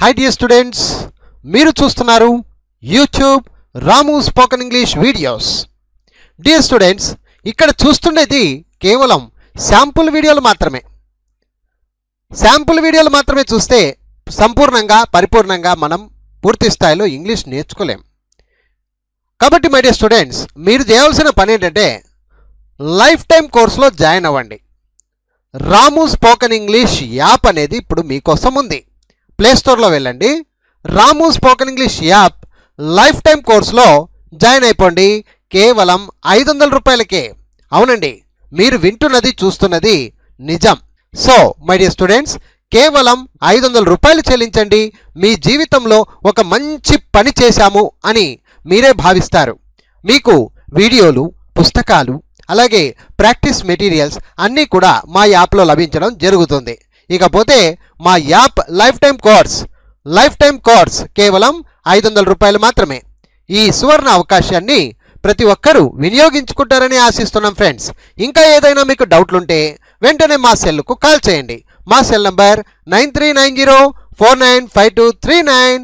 high dear students మీరు చూస్తున్నారు YouTube Ramu spoken English videos dear students ఇక్కడ చూస్తుండేది కేవలం శాంపుల్ వీడియోలు మాత్రమే శాంపుల్ వీడియోలు మాత్రమే చూస్తే సంపూర్ణంగా పరిపూర్ణంగా మనం పూర్తి స్థాయిలో ఇంగ్లీష్ నేర్చుకోలేం కాబట్టి మై డియర్ స్టూడెంట్స్ మీరు చేయవలసిన పని ఏంటంటే లైఫ్ టైం కోర్సులో జాయిన్ అవ్వండి రాము స్పోకెన్ ఇంగ్లీష్ యాప్ అనేది ఇప్పుడు మీకోసం ఉంది ప్లే స్టోర్లో వెళ్ళండి Ramu spoken English app life time కోర్సులో జాయిన్ అయిపోండి కేవలం ఐదు వందల రూపాయలకే అవునండి మీరు వింటున్నది చూస్తున్నది నిజం సో మై డియర్ స్టూడెంట్స్ కేవలం ఐదు వందల రూపాయలు చెల్లించండి మీ జీవితంలో ఒక మంచి పని చేశాము అని మీరే భావిస్తారు మీకు వీడియోలు పుస్తకాలు అలాగే ప్రాక్టీస్ మెటీరియల్స్ అన్నీ కూడా మా యాప్లో లభించడం జరుగుతుంది ఇకపోతే మా app life time course life time course కేవలం ఐదు వందల రూపాయలు మాత్రమే ఈ సువర్ణ అవకాశాన్ని ప్రతి ఒక్కరూ వినియోగించుకుంటారని ఆశిస్తున్నాం ఫ్రెండ్స్ ఇంకా ఏదైనా మీకు డౌట్లుంటే వెంటనే మా సెల్కు కాల్ చేయండి మా cell number nine three nine zero four nine five two three nine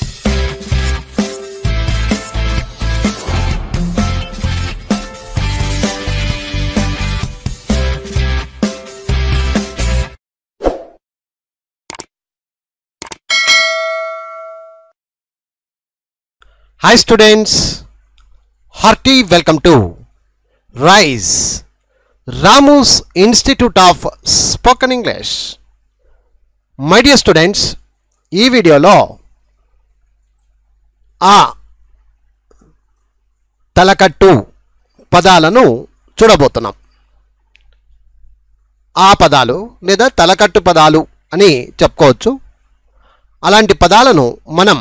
hi students hearty welcome to Rise Ramu's institute of spoken English my dear students ఈ వీడియోలో ఆ తలకట్టు పదాలను చూడబోతున్నాం ఆ పదాలు లేదా తలకట్టు పదాలు అని చెప్పుకోవచ్చు అలాంటి పదాలను మనం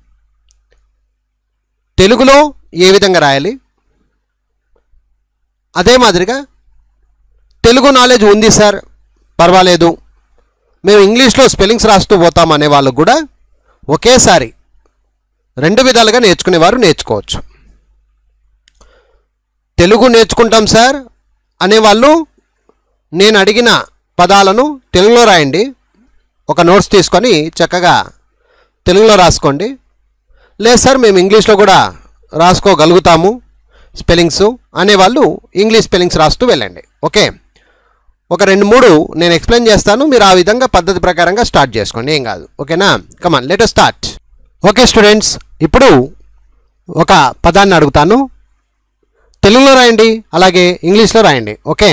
తెలుగులో ఏ విధంగా రాయాలి అదే మాదిరిగా తెలుగు నాలెడ్జ్ ఉంది సార్ పర్వాలేదు మేము ఇంగ్లీష్లో స్పెల్లింగ్స్ రాస్తూ పోతాం అనే వాళ్ళకు కూడా ఒకేసారి రెండు విధాలుగా నేర్చుకునేవారు నేర్చుకోవచ్చు తెలుగు నేర్చుకుంటాం సార్ అనేవాళ్ళు నేను అడిగిన పదాలను తెలుగులో రాయండి ఒక నోట్స్ తీసుకొని చక్కగా తెలుగులో రాసుకోండి లేదు సార్ మేము ఇంగ్లీష్లో కూడా రాసుకోగలుగుతాము స్పెల్లింగ్స్ అనేవాళ్ళు ఇంగ్లీష్ స్పెల్లింగ్స్ రాస్తూ వెళ్ళండి ఓకే ఒక రెండు మూడు నేను ఎక్స్ప్లెయిన్ చేస్తాను మీరు ఆ విధంగా పద్ధతి ప్రకారంగా స్టార్ట్ చేసుకోండి ఏం కాదు ఓకేనా come on let start okay students ఇప్పుడు ఒక పదాన్ని అడుగుతాను తెలుగులో రాయండి అలాగే ఇంగ్లీష్లో రాయండి ఓకే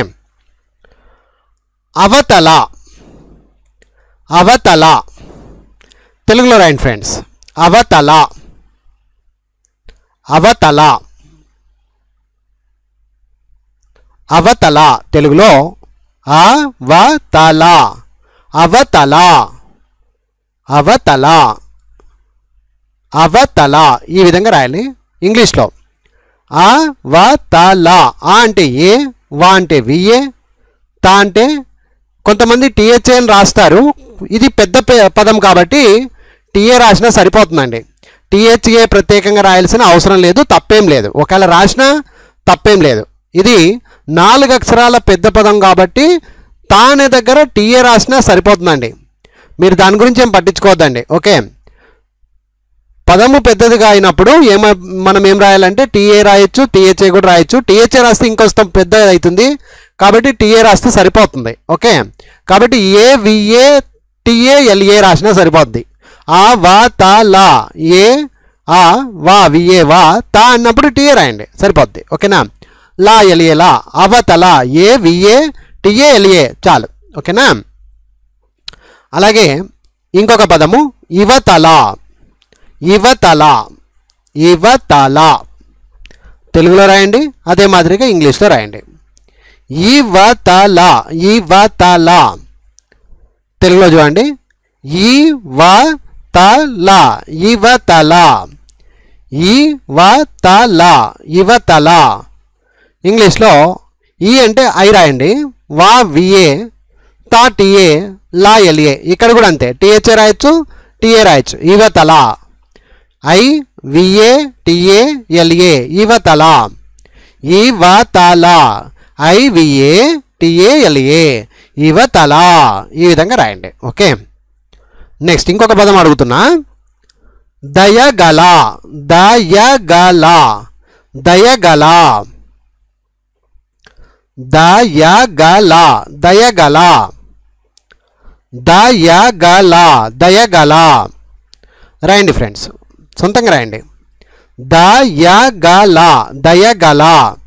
అవతల అవతల తెలుగులో రాయండి ఫ్రెండ్స్ అవతల అవతల అవతల తెలుగులో అవతల అవతల అవతల అవతల ఈ విధంగా రాయాలి ఇంగ్లీష్లో అవతల ఆ అంటే ఏ వా అంటే విఏ తా అంటే కొంతమంది టీహెచ్ఏ అని రాస్తారు ఇది పెద్ద పే- పదం కాబట్టి టీఏ రాసినా సరిపోతుందండి టీహెచ్ఏ ప్రత్యేకంగా రాయాల్సిన అవసరం లేదు తప్పేం లేదు ఒకవేళ రాసినా తప్పేం లేదు ఇది నాలుగు అక్షరాల పెద్ద పదం కాబట్టి తా అనే దగ్గర టీఏ రాసినా సరిపోతుందండి మీరు దాని గురించి ఏం పట్టించుకోవద్దండి ఓకే పదము పెద్దదిగా అయినప్పుడు ఏమ మనం ఏం రాయాలంటే టీఏ రాయొచ్చు టీహెచ్ఏ కూడా రాయొచ్చు టీహెచ్ఏ రాస్తే ఇంకొంచెం పెద్దది అవుతుంది కాబట్టి టీఏ రాస్తే సరిపోతుంది ఓకే కాబట్టి ఏ విఏ టీఏ ఎల్ఏ రాసినా సరిపోద్ది ఆ వా తా లా ఏ ఆ వా విఏ వా తా అన్నప్పుడు టీఏ రాయండి సరిపోద్ది ఓకేనా లా ఎలిఏ లా అవతల ఏ విఏ టీఏ ఎలిఏ చాలు ఓకేనా అలాగే ఇంకొక పదము ఇవతల ఇవతల ఇవతల తెలుగులో రాయండి అదే మాదిరిగా ఇంగ్లీష్లో రాయండి ఇవతల ఇవతల తెలుగులో చూడండి ఇవతల ఇవతల ఇవతల ఇవతల ఇంగ్లీష్లో ఈ అంటే ఐ రాయండి వా విఏ తా టీఏ లా ఎల్ఏ ఇక్కడ కూడా అంతే టీహెచ్ఏ రాయొచ్చు టీఏ రాయొచ్చు ఇవతల ఐ విఏ టిఏ ఎల్ఏ ఇవతల ఇవతల ఐ విఏ టిఏ ఎల్ఏ ఇవతల ఈ విధంగా రాయండి ఓకే నెక్స్ట్ ఇంకొక పదం అడుగుతున్నా దయగల దయగల దయగల దయగల దయగల దయగల దయగల రాయండి ఫ్రెండ్స్ సొంతంగా రాయండి దయగల దయగల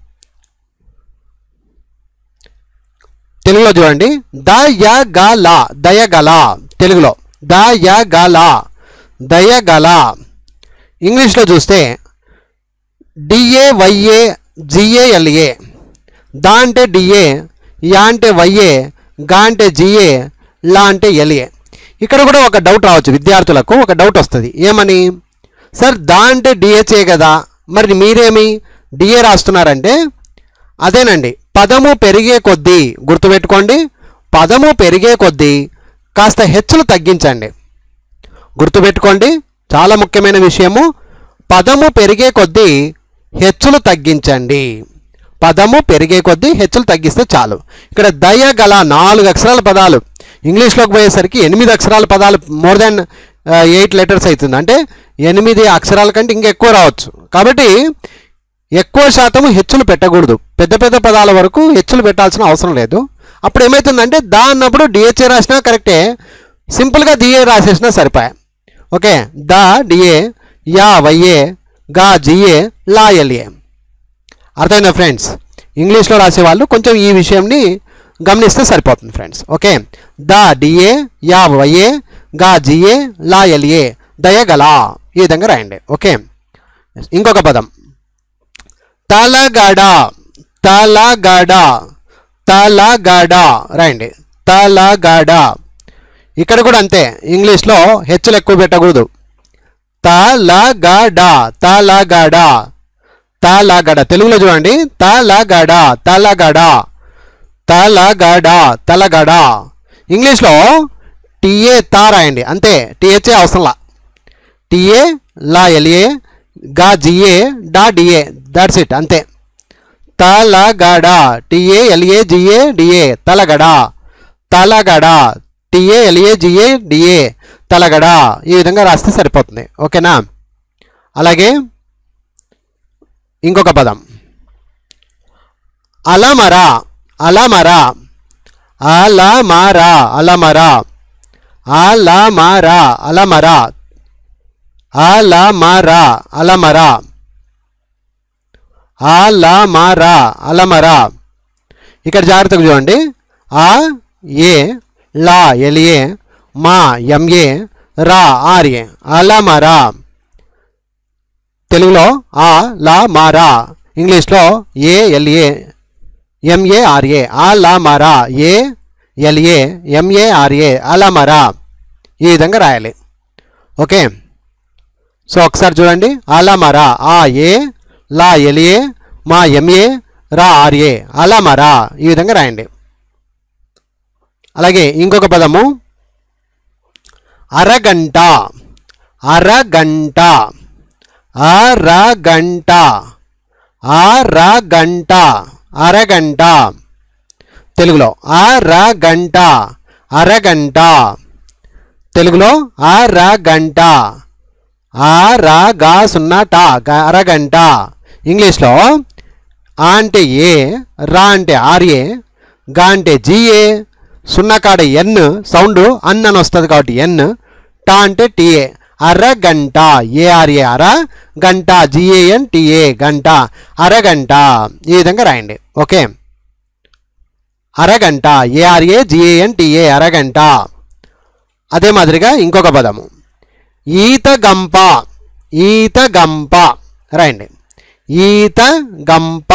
తెలుగులో చూడండి దయగల దయగల తెలుగులో దయగల దయగల ఇంగ్లీష్లో చూస్తే డిఏ వైఏ జిఏఎల్ఏ దా అంటే డిఏ యా అంటే వైఏ గా అంటే జిఏ లా అంటే ఎల్ఏ ఇక్కడ కూడా ఒక డౌట్ రావచ్చు విద్యార్థులకు ఒక డౌట్ వస్తుంది ఏమని సార్ దా అంటే డిహెచ్ఏ కదా మరి మీరేమి డిఏ రాస్తున్నారంటే అదేనండి పదము పెరిగే కొద్దీ గుర్తుపెట్టుకోండి పదము పెరిగే కొద్దీ కాస్త హెచ్చులు తగ్గించండి గుర్తుపెట్టుకోండి చాలా ముఖ్యమైన విషయము పదము పెరిగే కొద్దీ హెచ్చులు తగ్గించండి పదము పెరిగే కొద్దీ హెచ్చులు తగ్గిస్తే చాలు ఇక్కడ దయ గల నాలుగు అక్షరాల పదాలు ఇంగ్లీష్లోకి పోయేసరికి ఎనిమిది అక్షరాల పదాలు మోర్ దాన్ ఎయిట్ లెటర్స్ అవుతుంది అంటే ఎనిమిది అక్షరాల కంటే ఇంకా ఎక్కువ రావచ్చు కాబట్టి ఎక్కువ శాతం హెచ్చులు పెట్టకూడదు పెద్ద పెద్ద పదాల వరకు హెచ్చులు పెట్టాల్సిన అవసరం లేదు అప్పుడు ఏమవుతుందంటే దా అన్నప్పుడు డిహెచ్ఏ రాసినా కరెక్టే సింపుల్గా డిఏ రాసేసినా సరిపోయా ఓకే దా డిఏ యా వైఏ గా జిఏ లా ఎల్ఏ అర్థమైందా ఫ్రెండ్స్ ఇంగ్లీష్లో రాసేవాళ్ళు కొంచెం ఈ విషయంని గమనిస్తే సరిపోతుంది ఫ్రెండ్స్ ఓకే దా డిఏ యా వైఏ గా జిఏ లా ఎల్ఏ దయగల ఈ విధంగా రాయండి ఓకే ఇంకొక పదం తలగడ తలగడ తలగడ రాయండి తలగడ ఇక్కడ కూడా అంతే ఇంగ్లీష్లో హెచ్చులు ఎక్కువ పెట్టకూడదు తలగడ తలగడ తలగడ తెలుగులో చూడండి తలగడ తలగడ తలగడ తలగడ ఇంగ్లీష్లో టీఏ తా రాయండి అంతే టీహెచ్ఏ అవసరంలా టీఏ లా ఎల్ఏ గా జిఏ డా డిఏ దట్స్ ఇట్ అంతే తలగడ టిఏ ఎల్ఏ జిఏ డిఏ తలగడ తలగడ టిఏ ఎల్ఏ జిఏ డిఏ తలగడ ఈ విధంగా రాస్తే సరిపోతుంది ఓకేనా అలాగే ఇంకొక పదం అలమర అలమర అలమర అలమర అలమర అలమర అలమర అలమర అలమర అలమర ఇక్కడ జాగ్రత్తగా చూడండి ఆ ఏ లా ఎలిఏ మా ఎంఏ రా ఆర్ఏ అలమర తెలుగులో ఆ లా మారా ఇంగ్లీష్లో ఏ ఎల్ఏ ఎంఏ ఆర్ఏ ఆ లా మారా ఏ ఎల్ఏ ఎంఏ ఆర్ఏ అలమరా ఈ విధంగా రాయాలి ఓకే సో ఒకసారి చూడండి అలమరా ఆ ఏ లా ఎలిఏ మా ఎంఏ రా ఆర్ఏ అలమరా ఈ విధంగా రాయండి అలాగే ఇంకొక పదము అరగంట అరగంట అరగంట అరగంట అరగంట తెలుగులో అరగంట అరగంట తెలుగులో అరగంట ఆరా గా సున్నా టా గ- అరగంట ఇంగ్లీష్లో ఆ అంటే ఏ రా అంటే ఆర్ఏ గా అంటే జిఏ సున్నా కాడ ఎన్ సౌండ్ అన్ అని వస్తుంది కాబట్టి ఎన్ టా అంటే టిఏ అరగంట ఏఆర్ఏ అర గంట జిఏఎన్ టిఏ గంట అరగంట ఈ విధంగా రాయండి ఓకే అరగంట ఏఆర్ఏ జిఏఎన్ టిఏ అరగంట అదే మాదిరిగా ఇంకొక పదము ఈత గంప ఈత గంప రాయండి ఈత గంప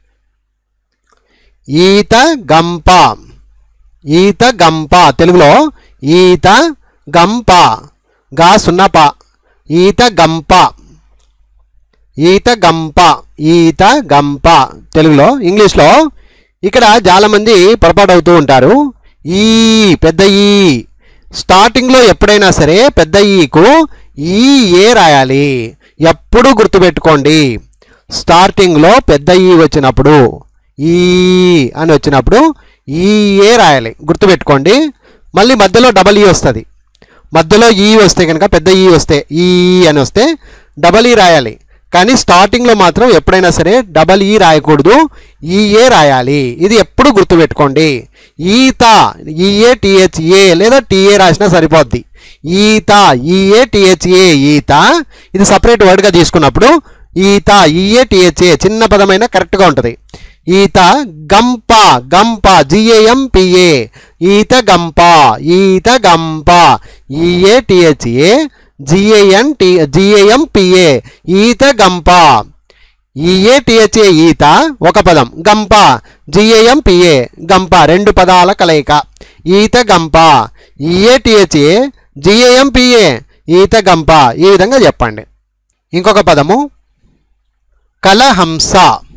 ఈత గంప ఈత గంప తెలుగులో ఈత గంప గా సున్నప ఈత గంప ఈత గంప ఈత గంప తెలుగులో ఇంగ్లీష్లో ఇక్కడ చాలామంది పొరపాటు అవుతూ ఉంటారు ఈ పెద్ద ఈ స్టార్టింగ్లో ఎప్పుడైనా సరే పెద్ద ఈకు ఈ ఏ రాయాలి ఎప్పుడు గుర్తుపెట్టుకోండి స్టార్టింగ్లో పెద్ద ఈ వచ్చినప్పుడు ఈ అని వచ్చినప్పుడు ఈ ఏ రాయాలి గుర్తుపెట్టుకోండి మళ్ళీ మధ్యలో డబల్ ఈ వస్తుంది మధ్యలో ఈ వస్తే కనుక పెద్ద ఈ వస్తే ఈ అని వస్తే డబల్ ఈ రాయాలి కానీ స్టార్టింగ్లో మాత్రం ఎప్పుడైనా సరే డబల్ ఈ రాయకూడదు ఈఏ రాయాలి ఇది ఎప్పుడు గుర్తుపెట్టుకోండి ఈత ఈఏ టిహెచ్ఏ లేదా టీఏ రాసినా సరిపోద్ది ఈత ఈఏ టిహెచ్ఏ ఈత ఇది సపరేట్ వర్డ్గా తీసుకున్నప్పుడు ఈత ఈఏ టిహెచ్ఏ చిన్న పదమైన కరెక్ట్గా ఉంటుంది ఈత గంప గంప జిఏఎంపిఏ ఈత గంప ఈత గంప E A T H A G A N T G A M P A ఈత గంప ఈఏ టిహెచ్ఏ ఈత ఒక పదం గంప జిఏఎంపిఏ గంప రెండు పదాల కలయిక ఈత గంప ఈఏ టిహెచ్ఏ జిఏఎంపిఏ ఈత గంప ఈ విధంగా చెప్పండి ఇంకొక పదము కలహంస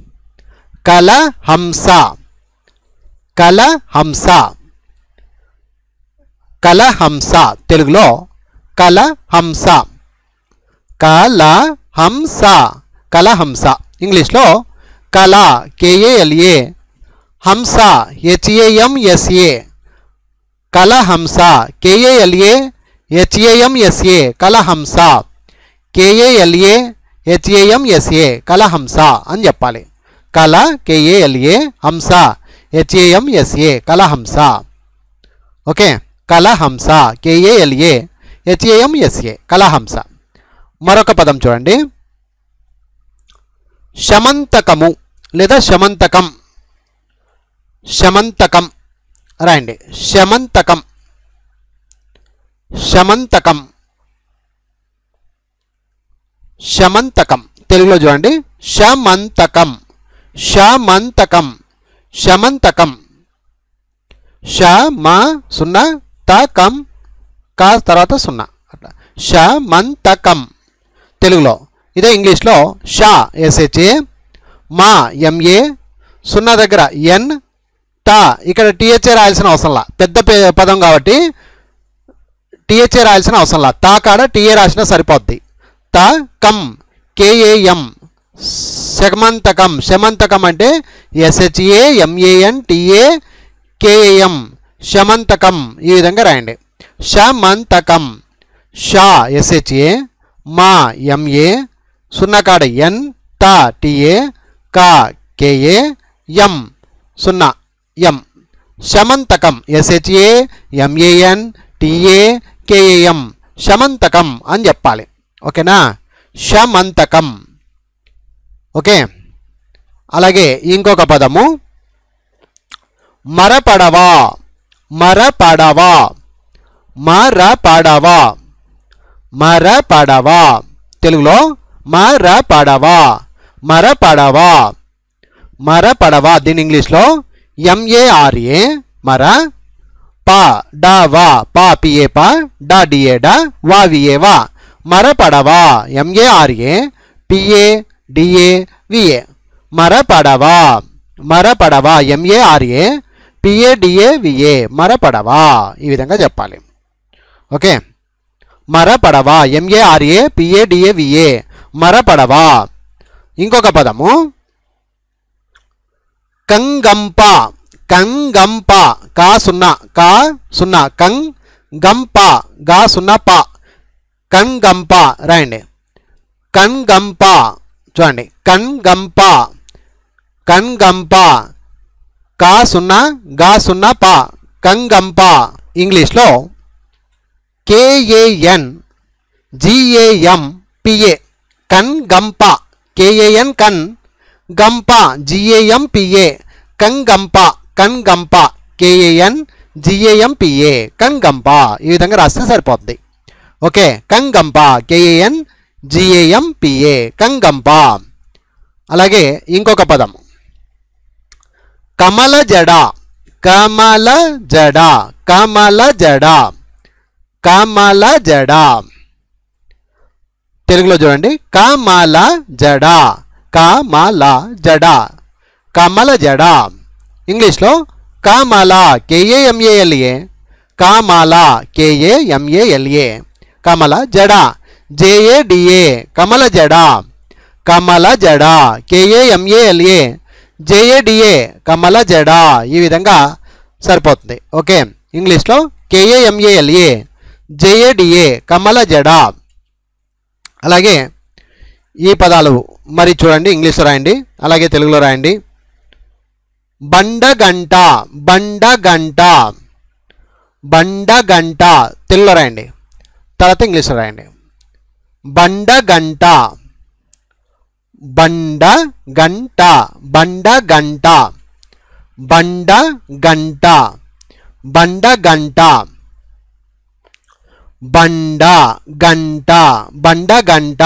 కలహంస కలహంస కలహంస తెలుగులో కలహంస కలహంస కలహంస ఇంగ్లీష్లో కల కేఏఎల్ఏ హంస హెచ్ఏఎంఎస్ఏ కలహంస కేఏఎల్ఏ హెచ్ఏఎంఎస్ఏ కలహంస కేఏఎల్ఏ హెచ్ఏఎంఎస్ఏ కలహంస అని చెప్పాలి కల కేఏఎల్ఏ హంస హెచ్ఏఎంఎస్ఏ కలహంస ఓకే కలహంస కేఏఎల్ఏ హెచ్ఏఎంఎస్ఏ కలహంస మరొక పదం చూడండి శమంతకము లేదా శమంతకం శమంతకం రాయండి శమంతకం శమంతకం శమంతకం తెలుగులో చూడండి శమంతకం శమంతకం శమంతకం ష మ సున్నా త కం కా తర్వాత సున్నా అట్లా శమంతకం తెలుగులో ఇదే ఇంగ్లీష్లో షా ఎస్హెచ్ఏ మా ఎంఏ సున్నా దగ్గర ఎన్ టా ఇక్కడ టీహెచ్ఏ రాయాల్సిన అవసరంలా పెద్ద పే- పదం కాబట్టి టీహెచ్ఏ రాయాల్సిన అవసరంలా తా కాడ టీఏ రాసినా సరిపోద్ది త కం కేఏఎం శమంతకం శమంతకం అంటే ఎస్హెచ్ఏ ఎంఏఎన్ టిఏ కేఏఎం శమంతకం ఈ విధంగా రాయండి శమంతకం షా ఎస్హెచ్ఏ మా ఎంఏ సున్నా కాడ ఎన్ ట టిఏ కా కేఏ ఎం సున్నా ఎం శమంతకం ఎస్హెచ్ఏ ఎంఏఎన్ టిఏ కేఏఎం శమంతకం అని చెప్పాలి ఓకేనా శమంతకం ఓకే అలాగే ఇంకొక పదము మరపడవా మరపడవా మరపడవా మరపడవా తెలుగులో మరపడవా మరపడవా మరపడవా దీని ఇంగ్లీష్లో ఎంఏఆర్ఏ మర పా డా వా పా పిఏ పా డా డిఏ డా వా విఏ వా మరపడవా ఎంఏఆర్ఏ పిఏ డిఏ విఏ మరపడవా మరపడవా ఎంఏఆర్ఏ పిఏ డిఏ విఏ మరపడవా ఈ విధంగా చెప్పాలి ఓకే మరపడవా ఎంఏఆర్ఏ పిఏ డిఏ విఏ మరపడవా ఇంకొక పదము కంగంప కంగంప కా సున్నా కా సున్నా కం గంప గా సున్నా ప కంగంప రాయండి కన్గంప చూడండి కన్గంప కన్గంప కా సున్నా గా సున్నా ప కంగంప ఇంగ్లీష్లో కేఏఎన్ జిఏఎం పిఏ కన్ గంప కేఏఎన్ కన్ గంప జిఏఎం పిఏ కన్ గంప కన్ గంప కేఏఎన్ జిఏఎం పిఏ కన్ గంప ఈ విధంగా రాస్తే సరిపోద్ది ఓకే కంగంప కేఏఎన్ జిఏఎం పిఏ కంగంప అలాగే ఇంకొక పదం కమల జడ కమల జడ కమల జడ కమల జడ తెలుగులో చూడండి కమల జడ కమల జడ కమల జడ ఇంగ్లీష్లో కమల కేఏఎంఏఎల్ఏ కమల కేఏఎంఏఎల్ఏ కమల జడ జేఏడిఏ కమల జడ కమల జడ కేఏఎంఏఎల్ఏ జేఏడిఏ కమల జడ ఈ విధంగా సరిపోతుంది ఓకే ఇంగ్లీష్లో కేఏఎంఏఎల్ఏ జేఏడిఏ కమల జడ అలాగే ఈ పదాలు మరి చూడండి ఇంగ్లీష్లో రాయండి అలాగే తెలుగులో రాయండి బండగంట బండగంట బండగంట తెలుగులో రాయండి తర్వాత ఇంగ్లీష్లో రాయండి బండగంట బండ గంట బండ గంట బండ గంట బండ గంట బండ గంట బండ గంట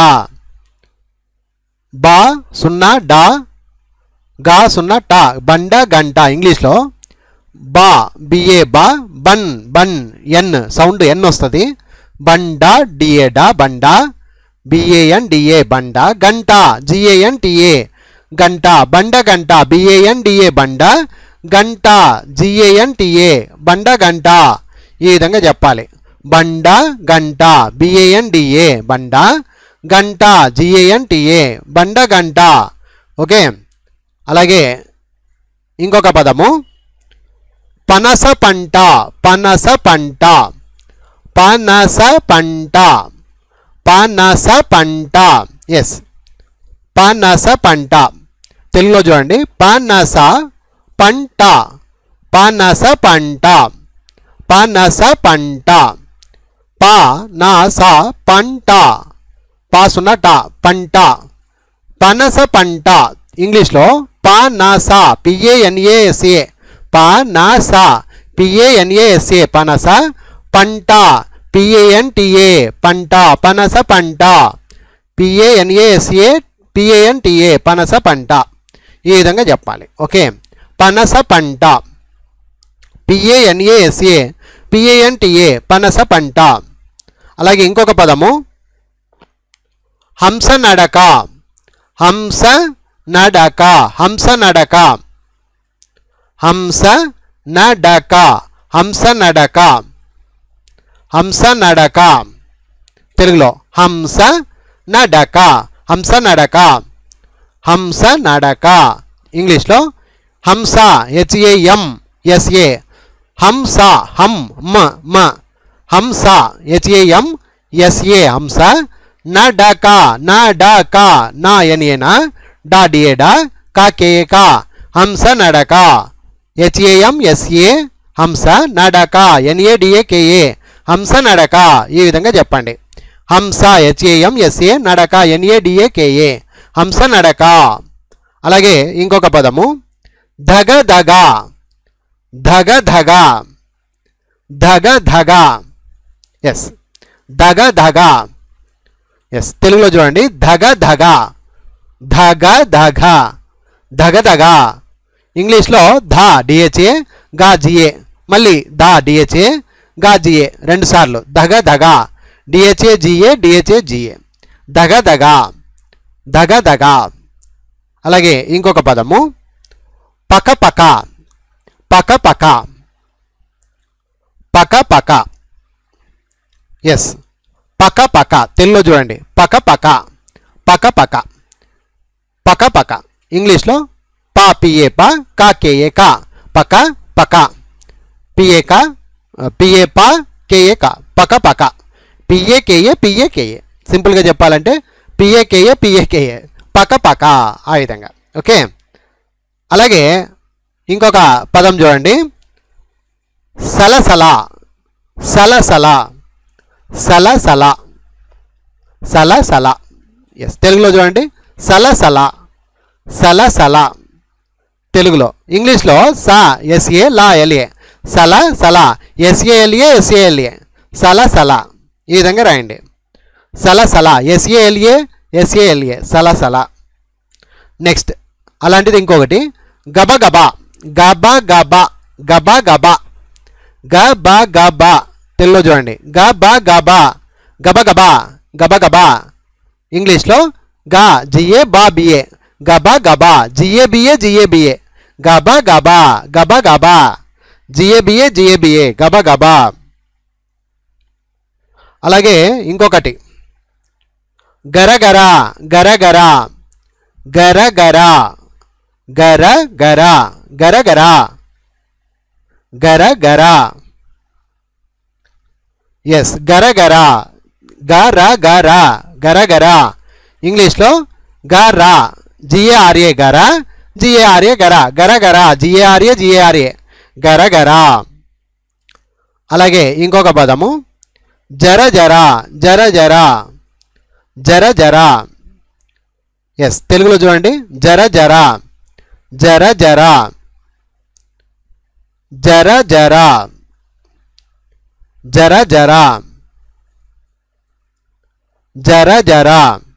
బా సున్నా డా గా సున్నా టా బండ గంట ఇంగ్లీష్లో బా బిఏ బా బన్ బన్ ఎన్ సౌండ్ ఎన్ వస్తుంది బండ డిఏ డా బండ బిఏఎన్ డిఏ బండ గంట జిఏఎన్ టిఏ గంట బండ గంట బిఏఎన్ డిఏ బండ గంట జిఏఎన్ టిఏ బండ గంట ఈ విధంగా చెప్పాలి బండ గంట బిఏఎన్ డిఏ బండ గంట జిఏఎన్ టిఏ బండ గంట ఓకే అలాగే ఇంకొక పదము పనస పంట పనస పంట పనస పంట పనస పంట ఎస్ పనస పంట తెలుగులో చూడండి పనస పంట పనస పంట పనస పంట పనస పంట పాసున్నట పంట పనస పంట ఇంగ్లీష్లో పనస పిఏఎన్ఏఎస్ఏ పనస పిఏఎన్ఏఎస్ఏ పనస పంట పిఏఎన్టిఏ పంట పనస పంట పిఏఎన్ఏఎస్ఏ పిఏఎన్టిఏ పనస పంట ఈ విధంగా చెప్పాలి ఓకే పనస పంట పిఏఎన్ఏఎస్ఏ పిఏఎన్టిఏ పనస పంట అలాగే ఇంకొక పదము హంస నడక హంస నడక హంస నడక హంస నడక హంస నడక హంస నడక తెలుగులో హంస నడక హంస నడక హంస నడక ఇంగ్లీష్లో హంస హెచ్ఏఎం ఎస్ఏ హంస హం మ మ హంస హెచ్ఏఎం ఎస్ఏ హంస నడక నడక నా ఎనియేనా డా డిఏడా కా కేక హంస నడక హెచ్ఏఎం ఎస్ఏ హంస నడక ఎన్ఏ డిఏ కేఏ హంస నడక ఈ విధంగా చెప్పండి హంస హెచ్ఏఎం ఎస్ఏ నడక ఎన్ఏ డిఏ కేఏ హంస నడక అలాగే ఇంకొక పదము ధగ ధగ ధగ ధగ ధగ ధగ ఎస్ ధగ ధగ ఎస్ తెలుగులో చూడండి ధగ ధగ ధగ ధగ ధగ ధగ ఇంగ్లీష్లో ధా డిహెచ్ఏ గా జిఏ మళ్ళీ దా డిహెచ్ఏ గా జిఏ రెండు సార్లు ధగ ధగ డిహెచ్ఏ జిఏ డిహెచ్ఏ జిఏ ధగ ధగ ధగ ధగ అలాగే ఇంకొక పదము పక పక పక పక పక పక ఎస్ పక పక తెలుగులో చూడండి పక పక పక పక పక పక ఇంగ్లీష్లో పా పిఏ పా కా కేఏ కా పక పక పిఏ కా పిఏ పా కేఏ కా పక పక పిఏ కేఏ పిఏ కేఏ సింపుల్గా చెప్పాలంటే పిఏ కేఏ పిఏ కేఏ పక పక ఆ విధంగా ఓకే అలాగే ఇంకొక పదం చూడండి సలసల సలసల సలసల సలసల ఎస్ తెలుగులో చూడండి సలసల సలసల తెలుగులో ఇంగ్లీష్లో సా ఎస్ఏ లా ఎల్ఏ సల సల ఎస్ఏఎల్ఏ ఎస్ఏఎల్ఏ సల సల ఈ విధంగా రాయండి సల సల ఎస్ఏఎల్ఏ ఎస్ఏఎల్ఏ సల సల నెక్స్ట్ అలాంటిది ఇంకొకటి గబ గబ గబ గబ గబ గబ గబ గబ తెలుగులో చూడండి గబ గబ గబ గబ గబ గబ ఇంగ్లీష్లో గా జిఏ బా బిఏ గబ గబ జిఏ బిఏ జిఏ బిఏ గబ గబ గబ గబ జిఏ బిఏ జిఏ బిఏ గబ గబ అలాగే ఇంకొకటి గరగర గరగర గరగర గరగర గరగర గరగర ఎస్ గర గర గర గర గర గర ఇంగ్లీష్లో గరా జిఏఆర్ఏ గర జిఏఆర్ఏ గర గర గర జిఏఆర్ఏ జిఏఆర్ఏ గర గర అలాగే ఇంకొక పదము జర జర జర జర జర జర ఎస్ తెలుగులో చూడండి జర జర జర జర జర జర జర జర జర జర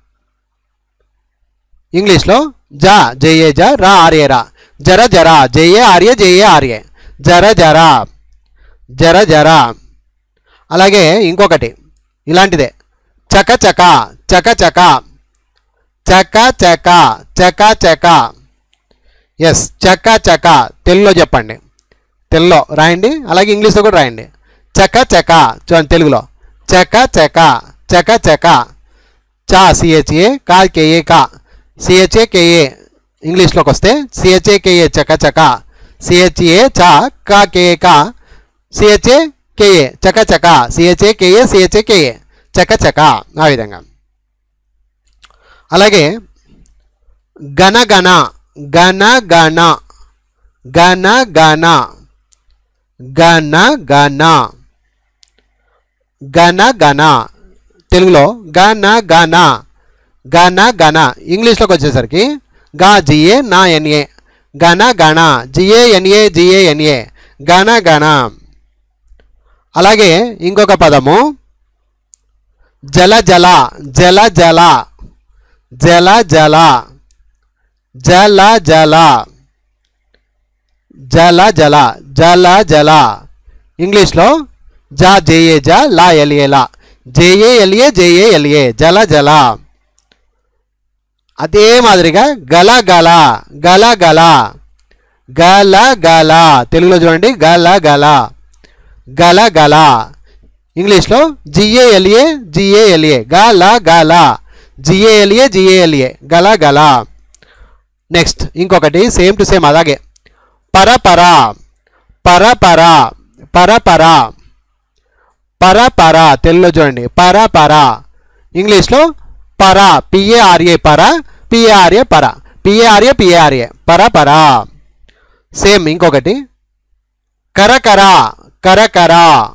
ఇంగ్లీష్లో జా జేఏ జ రా ఆర్ఏ రా జర జర జేఏ ఆర్ఏ జేఏ ఆర్ఏ జర జర జర జర అలాగే ఇంకొకటి ఇలాంటిదే చక చక చక చక చక చక చక చక ఎస్ చక చక తెలుగులో చెప్పండి తెలుగులో రాయండి అలాగే ఇంగ్లీష్లో కూడా రాయండి చక చక చూడండి తెలుగులో చక చక చక చక చా సిహెచ్ఏ కా కేఏ కా సిహెచ్ఏ కేఏ ఇంగ్లీష్లోకి వస్తే సిహెచ్ఏ కేఏ చక చక సిహెచ్ఏ చా కా కేఏ కా సిహెచ్ఏ కేఏ చక చక సిహెచ్ఏ కేఏ సిహెచ్ఏ కేఏ చక చక ఆ విధంగా అలాగే గణ గణ గణ గణ గణ గణ గణ గణ గణ గణ తెలుగులో గణ గణ గణ గణ ఇంగ్లీష్లోకి వచ్చేసరికి గా జిఏ నా ఎన్ఏ గణ గణ జిఏ ఎన్ఏ జిఏ ఎన్ఏ గణ గణ అలాగే ఇంకొక పదము జల జల జల జల జల జల జల జల జల జల జల జల ఇంగ్లీష్లో జా జేఏ జా లా ఎల్ఏ లా జేఏ ఎల్ఏ జేఏ ఎల్ఏ జల జల అదే మాదిరిగా గల గల గల గల గల గల తెలుగులో చూడండి గల గల గల గల ఇంగ్లీష్లో జిఏఎల్ఏ జిఏఎల్ఏ గల గల జిఏఎల్ఏ జిఏఎల్ఏ గల గల నెక్స్ట్ ఇంకొకటి సేమ్ టు సేమ్ అలాగే పరపర పరపర పరపర పరపర తెలుగులో చూడండి పరపర ఇంగ్లీష్లో పర పిఏఆర్ఏ పర పిఏఆర్ఏ పర పిఏఆర్ఏ పిఏఆర్ఏ పరపర సేమ్ ఇంకొకటి కరకర కరకర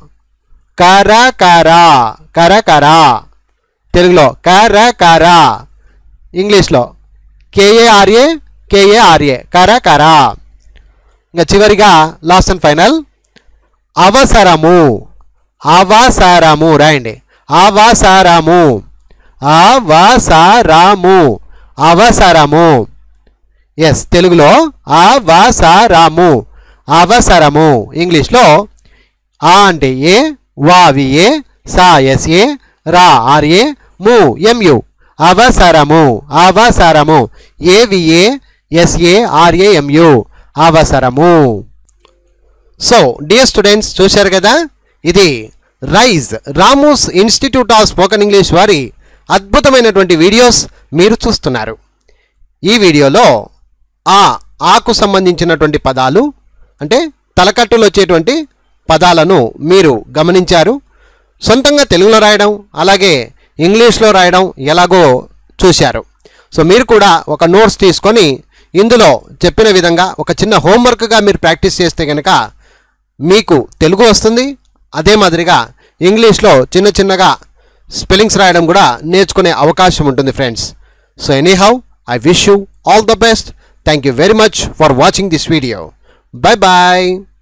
కరకర కరకర తెలుగులో కరకర ఇంగ్లీష్లో కేఏఆర్ఏ కేఏఆర్ఏ కరకర ఇంకా చివరిగా లాస్ట్ అండ్ ఫైనల్ అవసరము అవసరము రాయండి అవసరము అవసరము అవసరము ఎస్ తెలుగులో అవసరము అవసరము ఇంగ్లీష్లో ఆ అంటే ఏ వావి ఏ సా ఎస్ ఏ రా ఆర్ ఏ ము ఎంయు అవసరము అవసరము ఏవిఏ ఎస్ఏ ఆర్ఏ ఎంయు అవసరము సో డియర్ స్టూడెంట్స్ చూశారు కదా ఇది Rise Ramu's institute of spoken English వారి అద్భుతమైనటువంటి వీడియోస్ మీరు చూస్తున్నారు ఈ వీడియోలో ఆ ఆకు సంబంధించినటువంటి పదాలు అంటే తలకట్టులో వచ్చేటువంటి పదాలను మీరు గమనించారు సొంతంగా తెలుగులో రాయడం అలాగే ఇంగ్లీష్లో రాయడం ఎలాగో చూశారు సో మీరు కూడా ఒక నోట్స్ తీసుకొని ఇందులో చెప్పిన విధంగా ఒక చిన్న హోంవర్క్గా మీరు ప్రాక్టీస్ చేస్తే కనుక మీకు తెలుగు వస్తుంది అదే మాదిరిగా ఇంగ్లీష్లో చిన్న చిన్నగా స్పెల్లింగ్స్ రాయడం కూడా నేర్చుకునే అవకాశం ఉంటుంది friends so anyhow I wish you all the best thank you very much for watching this video bye bye